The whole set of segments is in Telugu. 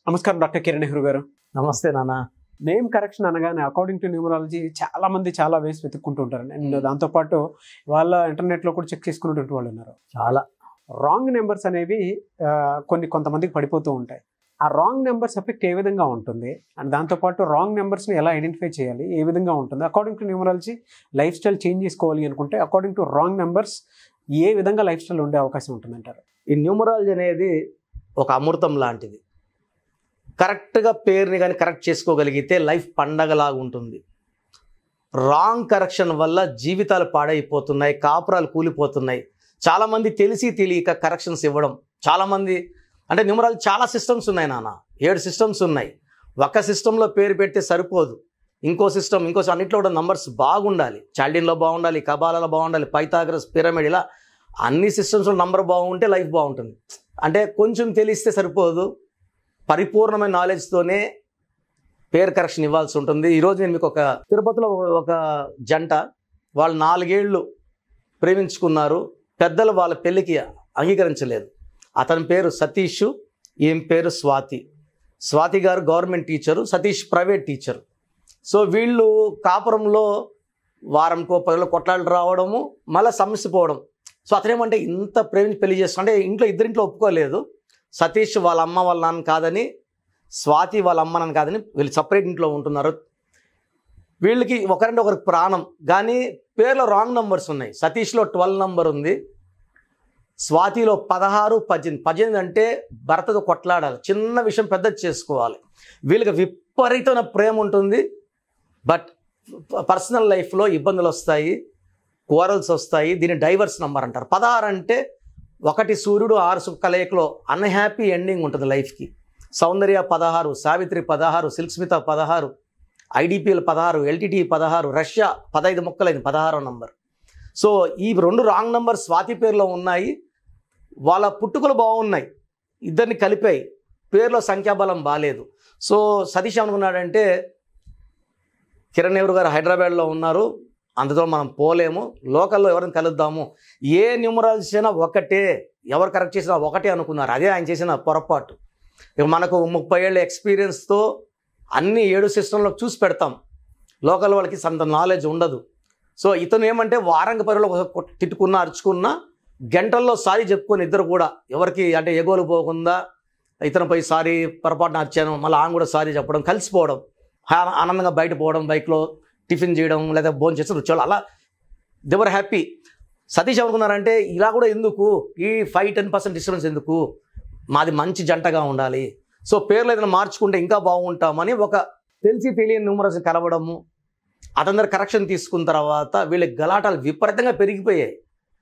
నమస్కారం డాక్టర్ కిరణ్ నెహ్రూ గారు నమస్తే నాన్న నేమ్ కరెక్షన్ అనగానే అకార్డింగ్ టు న్యూమరాలజీ చాలా మంది చాలా వేస్ వెతుక్కుంటూ ఉంటారు అండ్ దాంతోపాటు వాళ్ళ ఇంటర్నెట్లో కూడా చెక్ చేసుకునేటువంటి వాళ్ళు ఉన్నారు చాలా రాంగ్ నెంబర్స్ అనేవి ఆ, కొన్ని కొంతమందికి పడిపోతూ ఉంటాయి ఆ రాంగ్ నెంబర్స్ ఎఫెక్ట్ ఏ విధంగా ఉంటుంది అండ్ దాంతోపాటు రాంగ్ నెంబర్స్ని ఎలా ఐడెంటిఫై చేయాలి ఏ విధంగా ఉంటుంది according to numerology lifestyle change చేసుకోవాలి అనుకుంటే అకార్డింగ్ టు రాంగ్ నెంబర్స్ ఏ విధంగా లైఫ్ స్టైల్ ఉండే అవకాశం ఉంటుందంటారు ఈ న్యూమరాలజీ అనేది ఒక అమృతం లాంటిది కరెక్ట్గా పేరుని కానీ కరెక్ట్ చేసుకోగలిగితే లైఫ్ పండగలాగా ఉంటుంది రాంగ్ కరెక్షన్ వల్ల జీవితాలు పాడైపోతున్నాయి కాపురాలు కూలిపోతున్నాయి చాలామంది తెలిసి తెలియక కరెక్షన్స్ ఇవ్వడం చాలామంది అంటే న్యూమరాలజీ చాలా సిస్టమ్స్ ఉన్నాయి నాన్న ఏడు సిస్టమ్స్ ఉన్నాయి ఒక సిస్టంలో పేరు పెడితే సరిపోదు ఇంకో సిస్టమ్ ఇంకో అన్నింటిలో కూడా నంబర్స్ బాగుండాలి చాల్డిన్లో బాగుండాలి కబాలలో బాగుండాలి పైథాగరస్ పిరమిడ్ ఇలా అన్ని సిస్టమ్స్లో నంబర్ బాగుంటే లైఫ్ బాగుంటుంది అంటే కొంచెం తెలిస్తే సరిపోదు పరిపూర్ణమైన నాలెడ్జ్తోనే పేరు కరెక్షన్ ఇవ్వాల్సి ఉంటుంది ఈరోజు నేను మీకు ఒక తిరుపతిలో ఒక జంట వాళ్ళు నాలుగేళ్ళు ప్రేమించుకున్నారు పెద్దలు వాళ్ళ పెళ్ళికి అంగీకరించలేదు అతని పేరు సతీష్ ఈమె పేరు Swathi Swathi garu government teacher Satish private teacher so వీళ్ళు కాపురంలో వారంకో పదిలో కొట్లాళ్ళు రావడము మళ్ళీ సమస్య పోవడం సో అతనేమంటే ఇంత ప్రేమించి పెళ్లి చేస్తా అంటే ఇంట్లో ఇద్దరింట్లో ఒప్పుకోలేదు సతీష్ వాళ్ళ అమ్మ వాళ్ళ నాన్న కాదని స్వాతి వాళ్ళ అమ్మ నాన్న కాదని వీళ్ళు సపరేట్ ఇంట్లో ఉంటున్నారు వీళ్ళకి ఒకరంటే ఒకరికి ప్రాణం కానీ పేర్లో రాంగ్ నంబర్స్ ఉన్నాయి సతీష్లో ట్వెల్వ్ నంబర్ ఉంది స్వాతిలో పదహారు పద్దెనిమిది పద్దెనిమిది అంటే భర్తతో కొట్లాడాలి చిన్న విషయం పెద్దది చేసుకోవాలి వీళ్ళకి విపరీతమైన ప్రేమ ఉంటుంది బట్ పర్సనల్ లైఫ్లో ఇబ్బందులు వస్తాయి కోరల్స్ వస్తాయి దీన్ని డైవర్స్ నంబర్ అంటారు పదహారు అంటే ఒకటి సూర్యుడు ఆరు సు- కలయికలో అన్హ్యాపీ ఎండింగ్ ఉంటుంది లైఫ్కి సౌందర్య పదహారు సావిత్రి పదహారు సిల్క్ స్మిత పదహారు ఐడిపిఎల్ పదహారు ఎల్టీటీ పదహారు రష్యా పదహైదు మొక్కలైంది పదహారో నంబర్ సో ఈ రెండు రాంగ్ నంబర్ స్వాతి పేరులో ఉన్నాయి వాళ్ళ పుట్టుకలు బాగున్నాయి ఇద్దరిని కలిపాయి పేర్లో సంఖ్యాబలం బాగాలేదు సో సతీష్ అనుకున్నాడంటే కిరణ్ నెహ్రూ గారు హైదరాబాద్లో ఉన్నారు అందులో మనం పోలేము లోకల్లో ఎవరిని కలుద్దాము ఏ న్యూమరాలజీ అయినా ఒకటే ఎవరు కరెక్ట్ చేసినా ఒకటే అనుకున్నారు అదే ఆయన చేసిన పొరపాటు ఇక మనకు ముప్పై ఏళ్ళ ఎక్స్పీరియన్స్తో అన్ని ఏడు సిస్టంలో చూసి పెడతాం లోకల్ వాళ్ళకి అంత నాలెడ్జ్ ఉండదు సో ఇతను ఏమంటే వారంగ పరిలో తిట్టుకున్నా అరుచుకున్నా గంటల్లో సారీ చెప్పుకొని ఇద్దరు కూడా ఎవరికి అంటే ఎగోలు పోకుండా ఇతనిపై సారీ పొరపాటున అరిచాను మళ్ళీ ఆమె కూడా సారీ చెప్పడం కలిసిపోవడం హా- ఆనందంగా బయట పోవడం బైక్లో టిఫిన్ చేయడం లేదా భోజనం చేసి రుచాలు అలా దేవర్ హ్యాపీ సతీష్ అనుకున్నారంటే ఇలా కూడా ఎందుకు ఈ ఫైవ్ టెన్ పర్సెంట్ డిస్టర్బెన్స్ ఎందుకు మాది మంచి జంటగా ఉండాలి సో పేర్లు ఏదైనా మార్చుకుంటే ఇంకా బాగుంటామని ఒక తెలిసి తెలియని న్యూమరస్ కలవడము అతని దగ్గర కరెక్షన్ తీసుకున్న తర్వాత వీళ్ళ గలాటాలు విపరీతంగా పెరిగిపోయాయి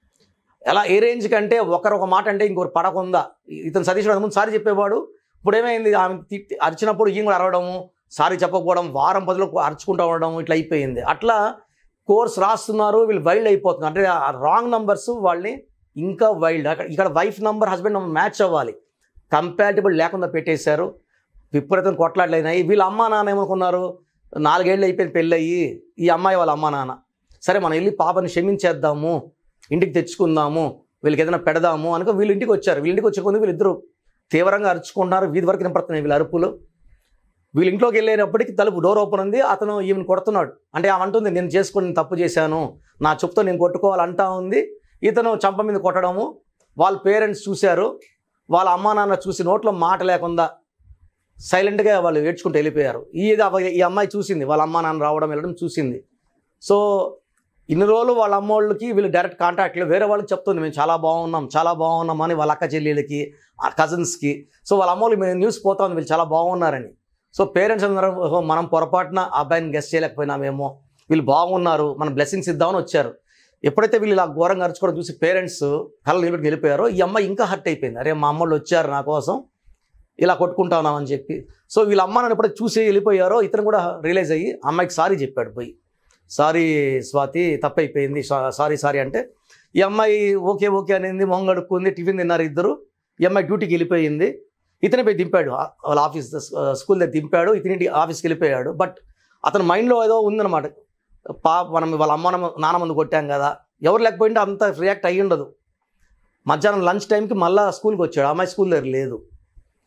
ఎలా ఏ రేంజ్ కంటే ఒకరు ఒక మాట అంటే ఇంకొకరు పడకుండా ఇతను సతీష్ ముందు సారీ చెప్పేవాడు ఇప్పుడు ఏమైంది ఆమె తిట్టి అరిచినప్పుడు ఈయన కూడా అరవడము సారీ చెప్పకపోవడం వారం పదిలో అరుచుకుంటూ ఉండడం ఇట్లా అయిపోయింది అట్లా కోర్స్ రాస్తున్నారు వీళ్ళు వైల్డ్ అయిపోతున్నారు అంటే ఆ రాంగ్ నంబర్స్ వాళ్ళని ఇంకా వైల్డ్ అక్కడ ఇక్కడ wife number husband number match అవ్వాలి కంపాటిబుల్ లేకుండా పెట్టేశారు విపరీతం కొట్లాడలేనాయి వీళ్ళ అమ్మా నాన్న ఏమనుకున్నారు నాలుగేళ్ళు అయిపోయింది పెళ్ళయి ఈ అమ్మాయి వాళ్ళ అమ్మా నాన్న సరే మనం వెళ్ళి పాపని క్షమించేద్దాము ఇంటికి తెచ్చుకుందాము వీళ్ళకి ఏదైనా పెడదాము అనుకో వీళ్ళు ఇంటికి వచ్చారు వీళ్ళ ఇంటికి వచ్చే కొందుకు వీళ్ళిద్దరు తీవ్రంగా అరుచుకుంటున్నారు వీధి వరకు వినపడుతున్నాయి వీళ్ళ అరుపులు వీళ్ళ ఇంట్లోకి వెళ్ళేటప్పటికి తలుపు డోర్ ఓపెన్ ఉంది అతను ఈమెను కొడుతున్నాడు అంటే ఆమె అంటుంది నేను చేసుకొని నేను తప్పు చేశాను నా చెప్తో నేను కొట్టుకోవాలంటా ఉంది ఇతను చంప మీద కొట్టడము వాళ్ళ పేరెంట్స్ చూశారు వాళ్ళ అమ్మా నాన్న చూసి నోట్లో మాట లేకుండా సైలెంట్గా వాళ్ళు ఏడ్చుకుంటూ వెళ్ళిపోయారు ఈ ఈ అమ్మాయి చూసింది వాళ్ళ అమ్మా నాన్న రావడం వెళ్ళడం చూసింది సో ఇన్ని రోజులు వాళ్ళ అమ్మోళ్ళకి వీళ్ళు డైరెక్ట్ కాంటాక్ట్లో వేరే వాళ్ళకి చెప్తుంది మేము చాలా బాగున్నాం చాలా బాగున్నాం అని వాళ్ళ అక్క చెల్లెళ్ళకి ఆ కజిన్స్కి సో వాళ్ళ అమ్మోళ్ళు మేము న్యూస్ పోతాం వీళ్ళు చాలా బాగున్నారని సో పేరెంట్స్ అందరం "ఓహో, మనం పొరపాటున ఆ అబ్బాయిని గెస్ట్ చేయలేకపోయినామేమో వీళ్ళు బాగున్నారు మన బ్లెస్సింగ్స్ ఇద్దామని వచ్చారు ఎప్పుడైతే వీళ్ళు ఇలా ఘోరంగా అరుచుకోవడం చూసి పేరెంట్స్ కళ్ళు నిలబెట్టి వెళ్ళిపోయారో ఈ అమ్మాయి ఇంకా హర్ట్ అయిపోయింది అరే మా అమ్మోళ్ళు వచ్చారు నా కోసం ఇలా కొట్టుకుంటా ఉన్నామని చెప్పి సో వీళ్ళ అమ్మ నన్ను ఎప్పుడైతే చూసి వెళ్ళిపోయారో ఇతను కూడా రియలైజ్ అయ్యి అమ్మాయికి సారీ చెప్పాడు పోయి సారీ స్వాతి తప్పైపోయింది సా- సారీ సారీ అంటే ఈ అమ్మాయి ఓకే ఓకే అనేది మొహం కడుక్కుంది టిఫిన్ తిన్నారు ఇద్దరు ఈ అమ్మాయి డ్యూటీకి వెళ్ళిపోయింది ఇతనే పోయి దింపాడు ఆ- వాళ్ళ ఆఫీస్ ద- స్కూల్ దగ్గర దింపాడు ఇతని ఆఫీస్కి వెళ్ళిపోయాడు బట్ అతని మైండ్లో ఏదో ఉందన్నమాట పా మనం వాళ్ళ అమ్మ నాన్న- నాన్న ముందు కొట్టాం కదా ఎవరు లేకపోయింటే అంత రియాక్ట్ అయ్యి ఉండదు మధ్యాహ్నం లంచ్ టైంకి మళ్ళీ స్కూల్కి వచ్చాడు ఆ అమ్మాయి స్కూల్ దగ్గర లేదు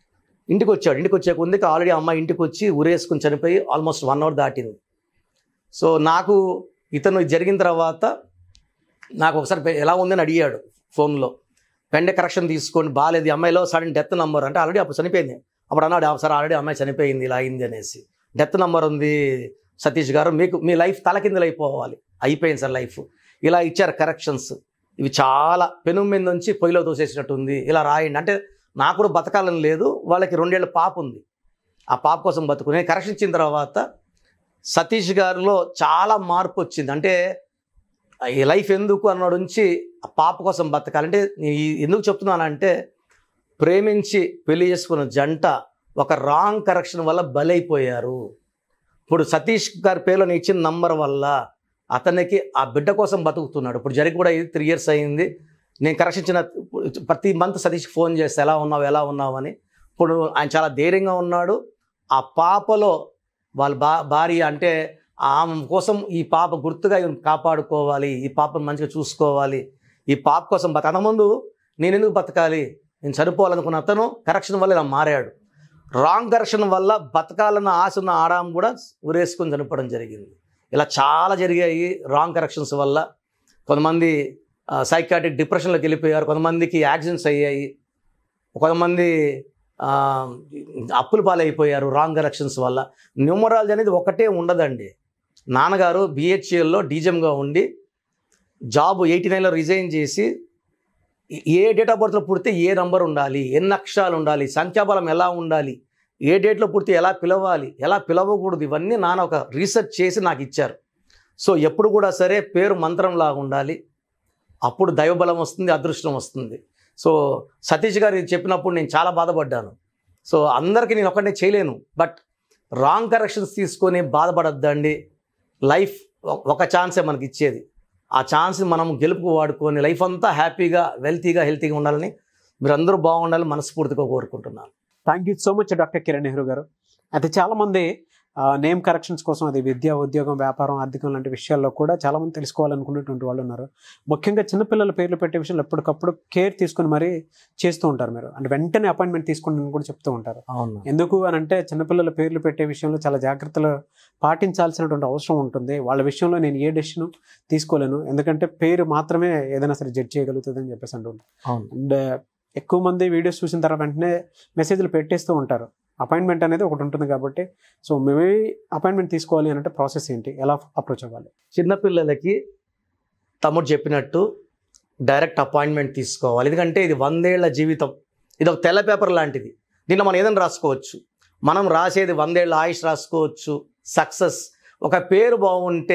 ఇంటికి వచ్చాడు ఇంటికి వచ్చే కొందికి ఆల్రెడీ అమ్మాయి ఇంటికి వచ్చి ఉరేసుకుని చనిపోయి ఆల్మోస్ట్ వన్ అవర్ దాటింది సో నాకు ఇతను ఇది జరిగిన తర్వాత నాకు ఒకసారి పె- ఎలా ఉందని అడిగాడు ఫోన్లో పెండె కరెక్షన్ తీసుకోండి బాగాలేదు ఈ అమ్మాయిలో సడన్ డెత్ నంబర్ అంటే ఆల్రెడీ అప్పుడు చనిపోయింది అప్పుడు అన్నాడు "ఆ, సార్ ఆల్రెడీ అమ్మాయి చనిపోయింది ఇలా అయింది అనేసి డెత్ నంబర్ ఉంది సతీష్ గారు మీకు మీ లైఫ్ తలకిందులైపోవాలి అయిపోయింది సార్ లైఫ్ ఇలా ఇచ్చారు కరెక్షన్స్ ఇవి చాలా పెను మీద నుంచి పొయ్యిలో తోసేసినట్టు ఉంది ఇలా రాయండి అంటే నాకు కూడా బతకాలని లేదు వాళ్ళకి రెండేళ్ల పాప ఉంది ఆ పాప కోసం బతుకుని కరెక్షన్ ఇచ్చిన తర్వాత సతీష్ గారిలో చాలా మార్పు వచ్చింది అంటే ఈ లైఫ్ ఎందుకు అన్నాడు నుంచి ఆ పాప కోసం బతకాలంటే ఈ- ఎందుకు చెప్తున్నానంటే ప్రేమించి పెళ్లి చేసుకున్న జంట ఒక రాంగ్ కరెక్షన్ వల్ల బలైపోయారు ఇప్పుడు సతీష్ గారి పేరులో నేను ఇచ్చిన నంబర్ వల్ల అతనికి ఆ బిడ్డ కోసం బతుకుతున్నాడు ఇప్పుడు జరిగి కూడా ఇది త్రీ ఇయర్స్ అయింది నేను కరెక్షన్ ఇచ్చిన ప్రతి మంత్ సతీష్కి ఫోన్ చేస్తే ఎలా ఉన్నావు ఎలా ఉన్నావు అని ఇప్పుడు ఆయన చాలా ధైర్యంగా ఉన్నాడు ఆ పాపలో వాళ్ళ బా భార్య అంటే ఆమె కోసం ఈ పాప గుర్తుగా ఈయన కాపాడుకోవాలి ఈ పాపను మంచిగా చూసుకోవాలి ఈ పాప కోసం బత అంతకుముందు నేను ఎందుకు బతకాలి నేను చనిపోవాలనుకున్న అతను కరెక్షన్ వల్ల ఇలా మారాడు రాంగ్ కరెక్షన్ వల్ల బతకాలన్న ఆశ ఉన్న ఆడాం కూడా ఉరేసుకొని చనిపోవడం జరిగింది ఇలా చాలా జరిగాయి రాంగ్ కరెక్షన్స్ వల్ల కొంతమంది సైకాటిక్ డిప్రెషన్లోకి వెళ్ళిపోయారు కొంతమందికి యాక్సిడెంట్స్ అయ్యాయి కొంతమంది ఆ, అప్పుల పాలైపోయారు రాంగ్ కరెక్షన్స్ వల్ల న్యూమరాలజీ అనేది ఒకటే ఉండదండి నాన్నగారు బిహెచ్ఎల్లో డీజెంగా ఉండి జాబ్ ఎయిటీ నైన్లో రిజైన్ చేసి ఏ డేట్ ఆఫ్ బర్త్లో పుడితే ఏ నంబర్ ఉండాలి ఎన్ని అక్షరాలు ఉండాలి సంఖ్యాబలం ఎలా ఉండాలి ఏ డేట్లో పుడితే ఎలా పిలవాలి ఎలా పిలవకూడదు ఇవన్నీ నాన్న ఒక రీసెర్చ్ చేసి నాకు ఇచ్చారు సో ఎప్పుడు కూడా సరే పేరు మంత్రంలాగా ఉండాలి అప్పుడు దైవబలం వస్తుంది అదృష్టం వస్తుంది సో సతీష్ గారు ఇది చెప్పినప్పుడు నేను చాలా బాధపడ్డాను సో అందరికీ నేను ఒకటే చేయలేను బట్ రాంగ్ కరెక్షన్స్ తీసుకొని బాధపడద్దండి లైఫ్ ఒక ఛాన్సే మనకి ఇచ్చేది ఆ ఛాన్స్ మనం గెలుపుకు వాడుకొని లైఫ్ అంతా హ్యాపీగా వెల్తీగా హెల్తీగా ఉండాలని మీరు అందరూ బాగుండాలని మనస్ఫూర్తిగా కోరుకుంటున్నాను thank you so much doctor Kiran Nehru garu అయితే చాలామంది నేమ్ కరెక్షన్స్ కోసం అది విద్య ఉద్యోగం వ్యాపారం ఆర్థికం లాంటి విషయాల్లో కూడా చాలామంది తెలుసుకోవాలనుకునేటువంటి వాళ్ళు ఉన్నారు ముఖ్యంగా చిన్నపిల్లల పేర్లు పెట్టే విషయంలో ఎప్పటికప్పుడు కేర్ తీసుకుని మరీ చేస్తూ ఉంటారు మీరు అంటే వెంటనే అపాయింట్మెంట్ తీసుకుని కూడా చెప్తూ ఉంటారు అవును ఎందుకు అని అంటే చిన్నపిల్లల పేర్లు పెట్టే విషయంలో చాలా జాగ్రత్తలు పాటించాల్సినటువంటి అవసరం ఉంటుంది వాళ్ళ విషయంలో నేను ఏ డెసిషన్ తీసుకోలేను ఎందుకంటే పేరు మాత్రమే ఏదైనా సరే జడ్జ్ చేయగలుగుతుంది అని చెప్పేసి అంటుంటారు అవును అండ్ ఎక్కువ మంది వీడియోస్ చూసిన తర్వాత వెంటనే మెసేజ్లు పెట్టేస్తూ ఉంటారు అపాయింట్మెంట్ అనేది ఒకటి ఉంటుంది కాబట్టి సో మేమే అపాయింట్మెంట్ తీసుకోవాలి అని అంటే ప్రాసెస్ ఏంటి ఎలా అప్రోచ్ అవ్వాలి చిన్నపిల్లలకి తమ్ముడు చెప్పినట్టు డైరెక్ట్ అపాయింట్మెంట్ తీసుకోవాలి ఎందుకంటే ఇది వందేళ్ల జీవితం ఇది ఒక తెల్ల పేపర్ లాంటిది దీంట్లో మనం ఏదైనా రాసుకోవచ్చు మనం రాసేది వందేళ్ల ఆయుష్ రాసుకోవచ్చు సక్సెస్ ఒక పేరు బాగుంటే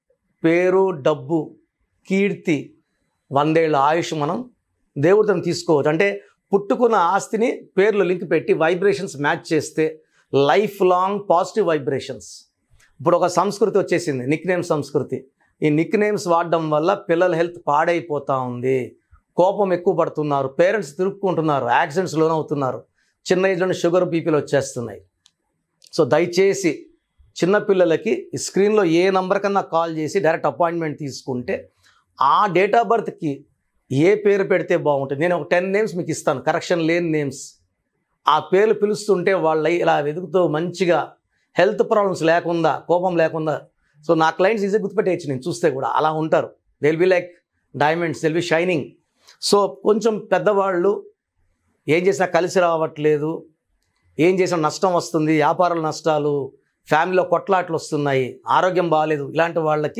పేరు డబ్బు కీర్తి వందేళ్ల ఆయుష్ మనం దేవుడితో తీసుకోవచ్చు అంటే పుట్టుకున్న ఆస్తిని పేర్లు లింక్ పెట్టి వైబ్రేషన్స్ మ్యాచ్ చేస్తే లైఫ్ లాంగ్ పాజిటివ్ వైబ్రేషన్స్ ఇప్పుడు ఒక సంస్కృతి వచ్చేసింది నిక్ నేమ్ సంస్కృతి ఈ నిక్ నేమ్స్ వాడడం వల్ల పిల్లల హెల్త్ పాడైపోతూ ఉంది కోపం ఎక్కువ పడుతున్నారు పేరెంట్స్ తిరుక్కుంటున్నారు యాక్సిడెంట్స్ లోనవుతున్నారు చిన్న ఏజ్లోనే షుగర్ బీపీలు వచ్చేస్తున్నాయి సో దయచేసి చిన్నపిల్లలకి ఈ స్క్రీన్లో ఏ నంబర్ కన్నా కాల్ చేసి డైరెక్ట్ అపాయింట్మెంట్ తీసుకుంటే ఆ డేట్ ఆఫ్ బర్త్కి ఏ పేరు పెడితే బాగుంటుంది నేను ఒక టెన్ నేమ్స్ మీకు ఇస్తాను కరెక్షన్ లేని నేమ్స్ ఆ పేర్లు పిలుస్తుంటే వాళ్ళ ఇలా వెతుకుతూ మంచిగా హెల్త్ ప్రాబ్లమ్స్ లేకుండా కోపం లేకుండా సో నా క్లయింట్స్ ఈజీ గుర్తుపెట్టేయచ్చు నేను చూస్తే కూడా అలా ఉంటారు దిల్ బి లైక్ డైమండ్స్ దిల్ బి షైనింగ్ సో కొంచెం పెద్దవాళ్ళు ఏం చేసినా కలిసి రావట్లేదు ఏం చేసినా నష్టం వస్తుంది వ్యాపారాల నష్టాలు ఫ్యామిలీలో కొట్లాట్లు వస్తున్నాయి ఆరోగ్యం బాగాలేదు ఇలాంటి వాళ్ళకి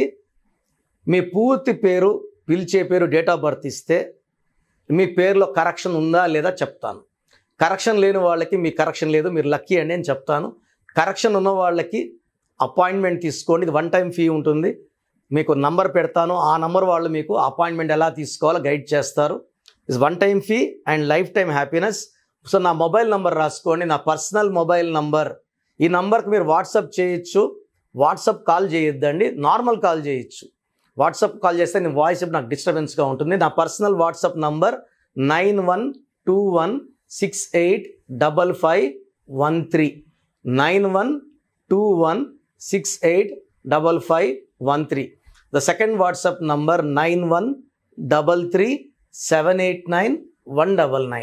మీ పూర్తి పేరు పిలిచే పేరు డేట్ ఆఫ్ బర్త్ ఇస్తే మీ పేరులో కరెక్షన్ ఉందా లేదా చెప్తాను కరెక్షన్ లేని వాళ్ళకి మీ కరెక్షన్ లేదు మీరు లక్కీ అండి అని చెప్తాను కరెక్షన్ ఉన్న వాళ్ళకి అపాయింట్మెంట్ తీసుకోండి ఇది వన్ టైం ఫీ ఉంటుంది మీకు నంబర్ పెడతాను ఆ నంబర్ వాళ్ళు మీకు అపాయింట్మెంట్ ఎలా తీసుకోవాలో గైడ్ చేస్తారు is one time fee and lifetime happiness so నా మొబైల్ నంబర్ రాసుకోండి నా పర్సనల్ మొబైల్ నంబర్ ఈ నంబర్కి మీరు వాట్సాప్ చేయొచ్చు వాట్సాప్ కాల్ చేయొద్దండి నార్మల్ కాల్ చేయొచ్చు వాట్సాప్ కాల్ చేస్తే నేను వాయిస్ నాకు డిస్టర్బెన్స్గా ఉంటుంది నా personal WhatsApp number nine one two one six eight double five one three nine one two one six eight double five one three the second WhatsApp number nine one double three seven eight nine one double nine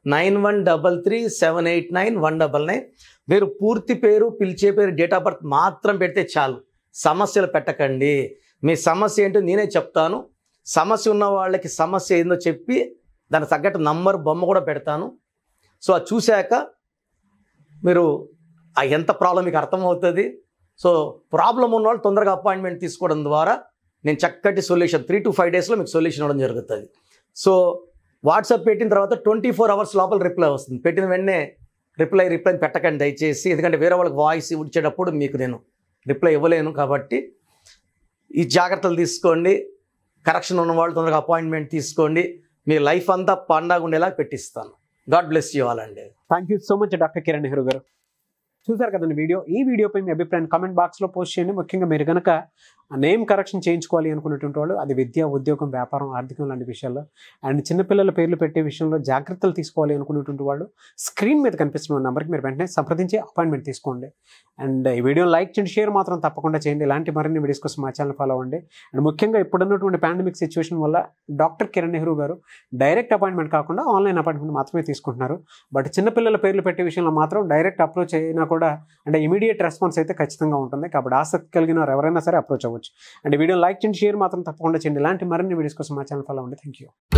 nine one double three seven eight nine one double nine మీరు పూర్తి పేరు పిలిచే పేరు డేట్ ఆఫ్ బర్త్ మాత్రం పెడితే చాలు సమస్యలు పెట్టకండి మీ సమస్య ఏంటో నేనే చెప్తాను సమస్య ఉన్న వాళ్ళకి సమస్య ఏందో చెప్పి దానికి తగ్గట్టు నంబర్ బొమ్మ కూడా పెడతాను సో అది చూశాక మీరు ఆ ఎంత ప్రాబ్లం మీకు అర్థమవుతుంది సో ప్రాబ్లం ఉన్న వాళ్ళు తొందరగా అపాయింట్మెంట్ తీసుకోవడం ద్వారా నేను చక్కటి సొల్యూషన్ త్రీ టు ఫైవ్ డేస్లో మీకు సొల్యూషన్ ఇవ్వడం జరుగుతుంది సో వాట్సాప్ పెట్టిన తర్వాత ట్వంటీ ఫోర్ అవర్స్ లోపల రిప్లై వస్తుంది పెట్టిన వెంటనే రిప్లై రిప్లై పెట్టకండి దయచేసి ఎందుకంటే వేరే వాళ్ళకి వాయిస్ ఇచ్చేటప్పుడు మీకు నేను రిప్లై ఇవ్వలేను కాబట్టి ఈ జాగ్రత్తలు తీసుకోండి కరెక్షన్ ఉన్న వాళ్ళు తొందరగా అపాయింట్మెంట్ తీసుకోండి మీ లైఫ్ అంతా పండగ ఉండేలా పెట్టిస్తాను గాడ్ బ్లెస్ యూ ఆల్ అండి thank you so much doctor Kiran Nehru గారు చూసారు కదండి వీడియో ఈ వీడియోపై మీ అభిప్రాయం కామెంట్ బాక్స్లో పోస్ట్ చేయండి ముఖ్యంగా మీరు కనుక నేమ్ కరెక్షన్ చేయించుకోవాలి అనుకున్నటువంటి వాళ్ళు అది విద్య ఉద్యోగం వ్యాపారం ఆర్థికం లాంటి విషయాల్లో అండ్ చిన్నపిల్లల పేర్లు పెట్టే విషయంలో జాగ్రత్తలు తీసుకోవాలి అనుకునేటువంటి వాళ్ళు స్క్రీన్ మీద కనిపిస్తున్న నెంబర్కి మీరు వెంటనే సంప్రదించి అపాయింట్మెంట్ తీసుకోండి అండ్ ఈ వీడియో లైక్ చేయండి షేర్ మాత్రం తప్పకుండా చేయండి ఇలాంటి మరిన్ని వీడియోస్ కోసం మా ఛానల్ ఫాలో అవ్వండి అండ్ ముఖ్యంగా ఇప్పుడున్నటువంటి పాండమిక్ సిచ్యువేషన్ వల్ల డాక్టర్ కిరణ్ నెహ్రూ గారు డైరెక్ట్ అపాయింట్మెంట్ కాకుండా ఆన్లైన్ అపాయింట్మెంట్ మాత్రమే తీసుకుంటున్నారు బట్ చిన్నపిల్లల పేర్లు పెట్టే విషయంలో మాత్రం డైరెక్ట్ అప్రోచ్ అయినా కూడా అంటే ఇమీడియట్ రెస్పాన్స్ అయితే ఖచ్చితంగా ఉంటుంది కాబట్టి ఆసక్తి కలిగిన వారు ఎవరైనా సరే అప్రోచ్ అవ్వచ్చు అండ్ వీడియో లైక్ చేయండి షేర్ మాత్రం తప్పకుండా చేయండి ఇలాంటి మరిన్ని వీడియోస్ కోసం మా ఛానల్ ఫాలో అవ్వండి థ్యాంక్ యూ